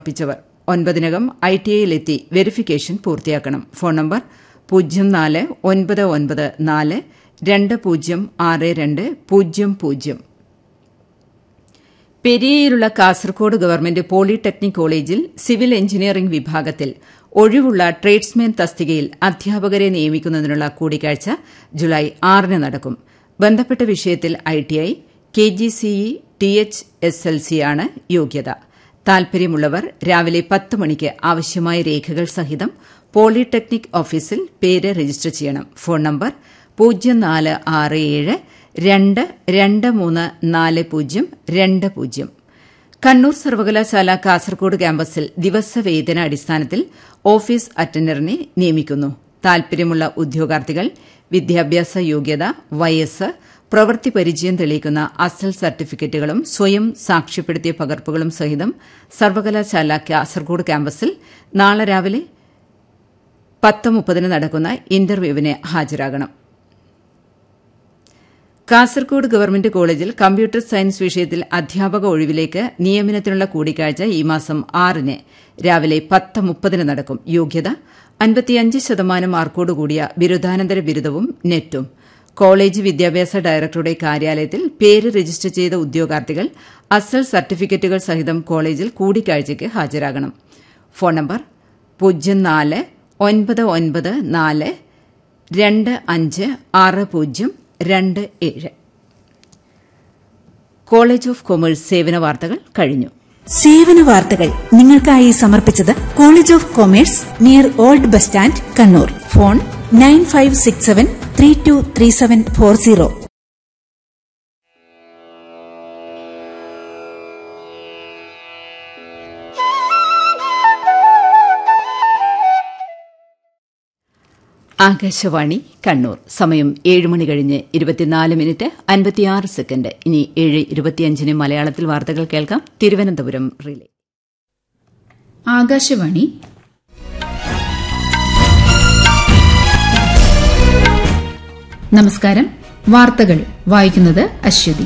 സമർപ്പിച്ചവർ ഒൻപതിനകം I T ഐയിലെത്തി verification പൂർത്തിയാക്കണം ഫോൺ നമ്പർ പൂജ്യം നാല് ഒൻപത് ഒൻപത് നാല് രണ്ട് പൂജ്യം ആറ് രണ്ട് പൂജ്യം പൂജ്യം പെരിയയിലുള്ള കാസർകോട് ഗവൺമെന്റ് പോളിടെക്നിക് കോളേജിൽ സിവിൽ എഞ്ചിനീയറിംഗ് വിഭാഗത്തിൽ ഒഴിവുള്ള ട്രേഡ്സ്മാൻ തസ്തികയിൽ അധ്യാപകരെ നിയമിക്കുന്നതിനുള്ള കൂടിക്കാഴ്ച ജൂലൈ ആറിന് നടക്കും ബന്ധപ്പെട്ട വിഷയത്തിൽ ITI K G CE T H S L സിയാണ് യോഗ്യത താൽപര്യമുള്ളവർ രാവിലെ പത്ത് മണിക്ക് ആവശ്യമായ രേഖകൾ സഹിതം പോളിടെക്നിക് ഓഫീസിൽ പേര് രജിസ്റ്റർ ചെയ്യണം ഫോൺ നമ്പർ പൂജ്യം നാല് ആറ് ഏഴ് രണ്ട് രണ്ട് മൂന്ന് നാല് പൂജ്യം രണ്ട് പൂജ്യം കണ്ണൂർ സർവകലാശാല കാസർകോട് ക്യാമ്പസിൽ ദിവസവേതന അടിസ്ഥാനത്തിൽ ഓഫീസ് അറ്റൻഡറിനെ നിയമിക്കുന്നു താൽപര്യമുള്ള ഉദ്യോഗാർത്ഥികൾ വിദ്യാഭ്യാസ യോഗ്യത വയസ്സ് പ്രവൃത്തി പരിചയം തെളിയിക്കുന്ന അസൽ സർട്ടിഫിക്കറ്റുകളും സ്വയം സാക്ഷ്യപ്പെടുത്തിയ പകർപ്പുകളും സഹിതം സർവകലാശാല കാസർകോട് ക്യാമ്പസിൽ നാളെ രാവിലെ പത്ത് മുപ്പതിന് നടക്കുന്ന ഇന്റർവ്യൂവിന് ഹാജരാകണം കാസർകോട് ഗവൺമെന്റ് കോളേജിൽ കമ്പ്യൂട്ടർ സയൻസ് വിഷയത്തിൽ അധ്യാപക ഒഴിവിലേക്ക് നിയമനത്തിനുള്ള കൂടിക്കാഴ്ച ഈ മാസം ആറിന് രാവിലെ പത്ത് മുപ്പതിന് നടക്കും യോഗ്യത അൻപത്തിയഞ്ച് ശതമാനം മാർക്കോടുകൂടിയ ബിരുദാനന്തര ബിരുദവും നെറ്റും കോളേജ് വിദ്യാഭ്യാസ ഡയറക്ടറുടെ കാര്യാലയത്തിൽ പേര് രജിസ്റ്റർ ചെയ്ത ഉദ്യോഗാർത്ഥികൾ അസൽ സർട്ടിഫിക്കറ്റുകൾ സഹിതം കോളേജിൽ കൂടിക്കാഴ്ചയ്ക്ക് ഹാജരാകണം ഫോൺ നമ്പർ പൂജ്യം നാല് ഒൻപത് ഒൻപത് നാല് രണ്ട് അഞ്ച് ആറ് പൂജ്യം രണ്ട് ഏഴ് കോളേജ് ഓഫ് കൊമേഴ്സ് സേവന വാർത്തകൾ കഴിഞ്ഞു സേവന വാർത്തകൾ നിങ്ങൾക്കായി സമർപ്പിച്ചത് college of commerce near old bus stand Kannur phone nine five six seven three two three seven four zero Akashvani Kannur സമയം ഏഴ് മണി കഴിഞ്ഞ് ഇരുപത്തിനാല് മിനിറ്റ് അൻപത്തിയാറ് സെക്കൻഡ് ഇനി ഏഴ് ഇരുപത്തിയഞ്ചിന് മലയാളത്തിൽ വാർത്തകൾ കേൾക്കാം തിരുവനന്തപുരം റിലേ ആകാശവാണി നമസ്കാരം വാർത്തകൾ വായിക്കുന്നത് അശ്വതി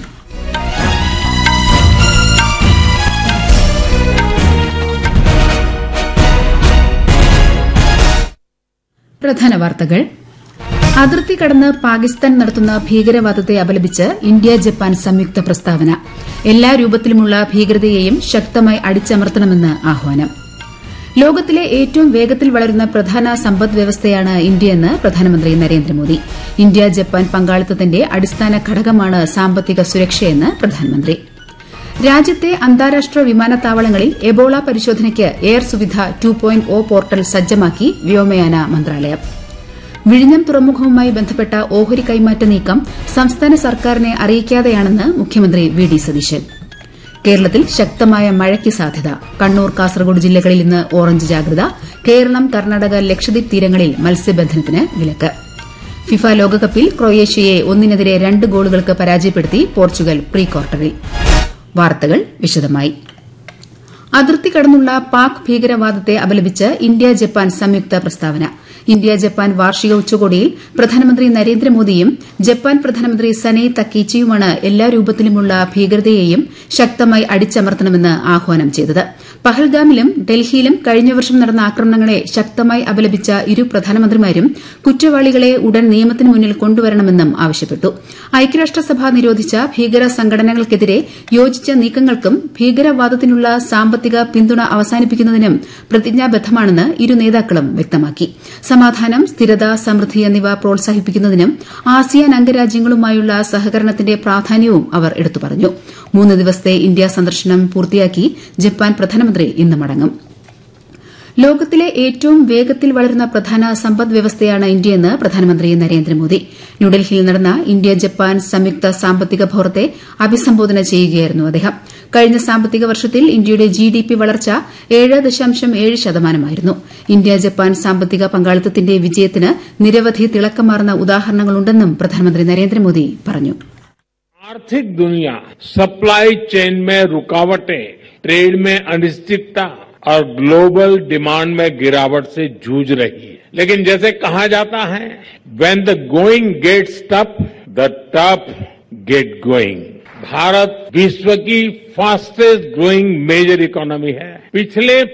പ്രധാന വാർത്തകൾ അതിർത്തി കടന്ന് പാകിസ്ഥാൻ നടത്തുന്ന ഭീകരവാദത്തെ അപലപിച്ച് ഇന്ത്യ ജപ്പാൻ സംയുക്ത പ്രസ്താവന എല്ലാ രൂപത്തിലുമുള്ള ഭീകരതയെയും ശക്തമായി അടിച്ചമർത്തണമെന്ന് ആഹ്വാനം ലോകത്തിലെ ഏറ്റവും വേഗത്തിൽ വളരുന്ന പ്രധാന സമ്പദ് വ്യവസ്ഥയാണ് ഇന്ത്യയെന്ന് പ്രധാനമന്ത്രി നരേന്ദ്രമോദി ഇന്ത്യ ജപ്പാൻ പങ്കാളിത്തത്തിന്റെ അടിസ്ഥാന ഘടകമാണ് സാമ്പത്തിക സുരക്ഷയെന്ന് പ്രധാനമന്ത്രി രാജ്യത്തെ അന്താരാഷ്ട്ര വിമാനത്താവളങ്ങളിൽ എബോള പരിശോധനയ്ക്ക് air Suvidha two point O portal സജ്ജമാക്കി വ്യോമയാന മന്ത്രാലയം വിഴിഞ്ഞം തുറമുഖവുമായി ബന്ധപ്പെട്ട ഓഹരി കൈമാറ്റ നീക്കം സംസ്ഥാന സർക്കാരിനെ അറിയിക്കാതെയാണെന്ന് മുഖ്യമന്ത്രി വി ഡി സതീശൻ കേരളത്തിൽ ശക്തമായ മഴയ്ക്ക് സാധ്യത കണ്ണൂർ കാസർഗോഡ് ജില്ലകളിൽ ഇന്ന് ഓറഞ്ച് ജാഗ്രത കേരളം കർണാടക ലക്ഷദ്വീപ് തീരങ്ങളിൽ മത്സ്യബന്ധനത്തിന് വിലക്ക് ഫിഫ ലോകകപ്പിൽ ക്രൊയേഷ്യയെ ഒന്നിനെതിരെ രണ്ട് ഗോളുകൾക്ക് പരാജയപ്പെടുത്തി പോർച്ചുഗൽ പ്രീ ക്വാർട്ടറിൽ വാർത്തകൾ വിശദമായി അതിർത്തി കടന്നുള്ള പാക് ഭീകരവാദത്തെ അപലപിച്ച് ഇന്ത്യ ജപ്പാൻ സംയുക്ത പ്രസ്താവന ഇന്ത്യ ജപ്പാൻ വാർഷിക ഉച്ചകോടിയിൽ പ്രധാനമന്ത്രി നരേന്ദ്രമോദിയും ജപ്പാൻ പ്രധാനമന്ത്രി സനൈ തക്കീച്ചിയുമാണ് എല്ലാ രൂപത്തിലുമുള്ള ഭീകരതയെയും ശക്തമായി അടിച്ചമർത്തണമെന്ന് ആഹ്വാനം ചെയ്തത് പഹൽഗാമിലും ഡൽഹിയിലും കഴിഞ്ഞ വർഷം നടന്ന ആക്രമണങ്ങളെ ശക്തമായി അപലപിച്ച ഇരു പ്രധാനമന്ത്രിമാരും കുറ്റവാളികളെ ഉടൻ നിയമത്തിന് മുന്നിൽ കൊണ്ടുവരണമെന്നും ആവശ്യപ്പെട്ടു ഐക്യരാഷ്ട്രസഭ നിരോധിച്ച ഭീകര സംഘടനകൾക്കെതിരെ യോജിച്ച നീക്കങ്ങൾക്കും ഭീകരവാദത്തിനുള്ള സാമ്പത്തിക പിന്തുണ അവസാനിപ്പിക്കുന്നതിനും പ്രതിജ്ഞാബദ്ധമാണെന്ന് ഇരു നേതാക്കളും വ്യക്തമാക്കി സമാധാനം സ്ഥിരത സമൃദ്ധി എന്നിവ പ്രോത്സാഹിപ്പിക്കുന്നതിനും ആസിയാൻ അംഗരാജ്യങ്ങളുമായുള്ള സഹകരണത്തിന്റെ പ്രാധാന്യവും അവർ എടുത്തു പറഞ്ഞു മൂന്ന് ദിവസത്തെ ഇന്ത്യ സന്ദർശനം പൂർത്തിയാക്കി ജപ്പാൻ പ്രധാനമന്ത്രി ഇന്ന് മടങ്ങും ലോകത്തിലെ ഏറ്റവും വേഗത്തിൽ വളരുന്ന പ്രധാന സമ്പദ് വ്യവസ്ഥയാണ് ഇന്ത്യയെന്ന് പ്രധാനമന്ത്രി നരേന്ദ്രമോദി ന്യൂഡൽഹിയിൽ നടന്ന ഇന്ത്യ ജപ്പാൻ സംയുക്ത സാമ്പത്തിക ഫോറത്തെ അഭിസംബോധന ചെയ്യുകയായിരുന്നു അദ്ദേഹം കഴിഞ്ഞ സാമ്പത്തിക വർഷത്തിൽ ഇന്ത്യയുടെ ജി ഡി പി വളർച്ച ഏഴ് ദശാംശം ഏഴ് ശതമാനമായിരുന്നു ഇന്ത്യ ജപ്പാൻ സാമ്പത്തിക പങ്കാളിത്തത്തിന്റെ വിജയത്തിന് നിരവധി തിളക്കമാർന്ന ഉദാഹരണങ്ങളുണ്ടെന്നും പ്രധാനമന്ത്രി നരേന്ദ്രമോദി പറഞ്ഞു आर्थिक दुनिया सप्लाई चेन में रुकावटें ट्रेड में अनिश्चितता और ग्लोबल डिमांड में गिरावट से जूझ रही है लेकिन जैसे कहा जाता है when the going gets tough the tough get going Bharat विश्व की फास्टेस्ट ग्रोइंग मेजर इकोनॉमी है पिछले